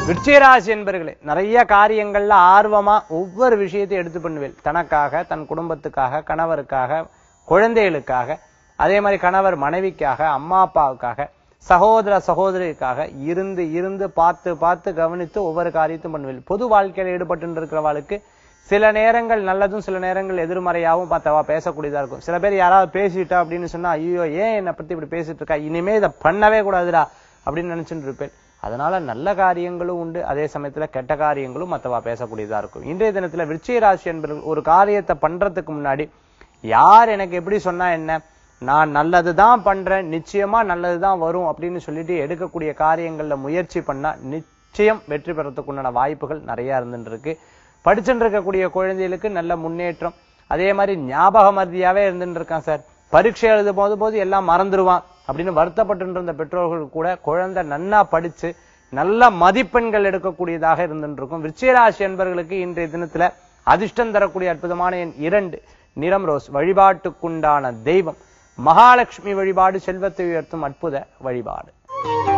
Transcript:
விருச்சிகராசி என்பர்களே நிறைய காரியங்கள்ல ஆர்வமா ஒவ்வொரு விஷயத்தையும் எடுத்து பண்ணுவேன் தனக்காக தன் குடும்பத்துக்காக கணவருக்காக குழந்தைகளுக்காக அதே மாதிரி கணவர் மனைவிக்காக அம்மா அப்பாவுக்காக சகோதர சகோதரிக்காக இருந்து இருந்து பார்த்து பார்த்து கவனித்து ஒவ்வொரு காரியத்தையும் பண்ணுவேன் பொது வாழ்க்கையில ஈடுபட்டு இருக்கிறவாளுக்கு சில நேரங்கள் நல்லதும் சில நேரங்கள் எதிர்மறையாகவும் பார்த்தவா பேசக்கூடியதா இருக்கும் சில பேர் யாராவது பேசிட்டா அப்படின்னு சொன்னா ஐயோ ஏன் என்னை பத்தி இப்படி பேசிட்டு இருக்கா இனிமே இதை பண்ணவே கூடாதுடா அப்படின்னு நினைச்சுட்டு இருப்பேன் அதனால நல்ல காரியங்களும் உண்டு அதே சமயத்துல கெட்ட காரியங்களும் மத்தவா பேசக்கூடியதா இருக்கும் இன்றைய தினத்துல விருச்சிக ராசி என்பவர்கள் ஒரு காரியத்தை பண்றதுக்கு முன்னாடி யார் எனக்கு எப்படி சொன்னா என்ன நான் நல்லதுதான் பண்றேன் நிச்சயமா நல்லதுதான் வரும் அப்படின்னு சொல்லிட்டு எடுக்கக்கூடிய காரியங்கள்ல முயற்சி பண்ணா நிச்சயம் வெற்றி பெறத்துக்கு உண்டான வாய்ப்புகள் நிறைய இருந்துட்டு இருக்கு படிச்சுட்டு இருக்கக்கூடிய குழந்தைகளுக்கு நல்ல முன்னேற்றம் அதே மாதிரி ஞாபக மருதியாவே இருந்துட்டு இருக்கான் சார் பரீட்சை எழுதும் போது போது எல்லாம் மறந்துடுவான் அப்படின்னு வருத்தப்பட்டு இருந்த பெற்றோர்கள் கூட குழந்தை நன்னா படிச்சு நல்ல மதிப்பெண்கள் எடுக்கக்கூடியதாக இருந்துட்டு இருக்கும் விருச்சிகராசி என்பவர்களுக்கு இன்றைய தினத்துல அதிர்ஷ்டம் தரக்கூடிய அற்புதமான எண் இரண்டு நிறம் ரோஸ் வழிபாட்டுக்குண்டான தெய்வம் மகாலட்சுமி வழிபாடு செல்வத்தை உயர்த்தும் அற்புத வழிபாடு